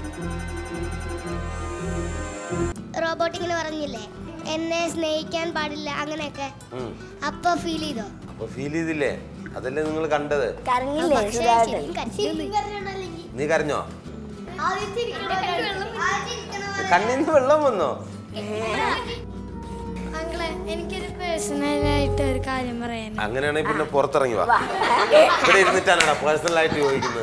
Robot ഇങ്ങനെ പറഞ്ഞില്ലേ എന്നെ സ്നേഹിക്കാൻ പാടില്ല അങ്ങനെയൊക്കെ ഉം. അപ്പൊ ഫീൽ ചെയ്തോ അപ്പൊ ഫീൽ ചെയ്തില്ലേ അതല്ലേ നിങ്ങൾ കണ്ടത് കരഞ്ഞില്ലേ പക്ഷേ സുരാജ് ശരിക്കും കരച്ചിലൊന്നും നീ കരഞ്ഞോ ഇല്ല. കണ്ണിന്ന് വെള്ളം വന്നോ അങ്കിളെ എനിക്കൊരു പേഴ്സണലായിട്ട് ഒരു കാര്യം പറയാൻ അങ്ങനെയാണെങ്കിൽ പിന്നെ പുറത്തിറങ്ങി വാ ഇവിടെ ഇരുന്നിട്ടാണ് പേഴ്സണൽ ആയിട്ട് ചോദിക്കുന്നത്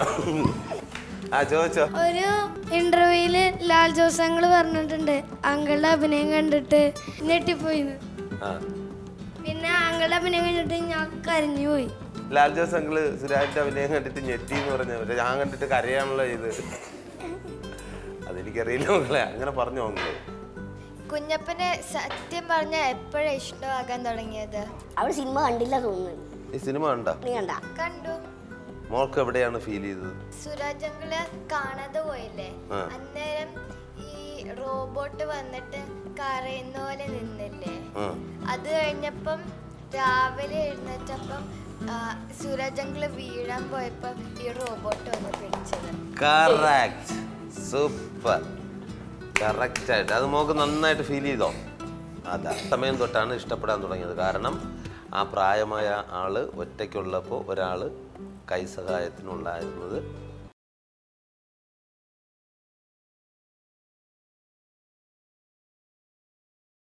ആ ചോദിച്ചോ ഒരു ഇന്റർവ്യൂല് ലാൽ ജോസ് അങ്കിൾ പറഞ്ഞിട്ടുണ്ട് അങ്കിളുടെ അഭിനയം കണ്ടിട്ട് ഞെട്ടിപ്പോയിന്ന് ആ പിന്നെ അങ്കിളുടെ അഭിനയം കണ്ടിട്ട് ഞാൻ കരഞ്ഞു പോയി ലാൽ ജോസ് അങ്കിള് സുരാജിന്റെ അഭിനയം കണ്ടിട്ട് ഞെട്ടി എന്ന് പറഞ്ഞ പക്ഷെ ഞാൻ കണ്ടിട്ട് കരയാണല്ലോ ഇത് അതെനിക്കറിയില്ല മക്കളെ അങ്ങനെ പറഞ്ഞു മക്കള് കുഞ്ഞപ്പന് സത്യം പറഞ്ഞ എപ്പോഴാ ഇഷ്ടമാകാൻ തുടങ്ങിയത് അവൾ സിനിമ കണ്ടില്ല തോന്നുന്നു ഈ സിനിമ കണ്ട നീ കണ്ട കണ്ടു മോൾക്ക് എവിടെയാണ് ഫീൽ ചെയ്തത് സുരാജ് അങ്കിള് കാണാതെ പോയില്ലേ ആ. അന്നേരം ഈ റോബോട്ട് വന്നിട്ട് കരയുന്ന പോലെ നിന്നില്ലേ ആ. അത് കഴിഞ്ഞപ്പം രാവിലെ എഴുന്നേറ്റപ്പം ആ, സുരാജ് അങ്കിള് വീഴാൻ പോയപ്പം ഈ റോബോട്ട് വന്ന് പിടിച്ചത് കറക്റ്റ് സൂപ്പർ കറക്റ്റ് ആയിട്ട് അത് മോക്ക് നന്നായിട്ട് ഫീൽ ചെയ്തോ അതാ സമയം തൊട്ടാണ് ഇഷ്ടപ്പെടാൻ തുടങ്ങിയത് കാരണം ആ പ്രായമായ ആള് ഒറ്റയ്ക്കുള്ളപ്പോൾ ഒരാൾ കൈസഹായത്തിനുണ്ടായിരുന്നത്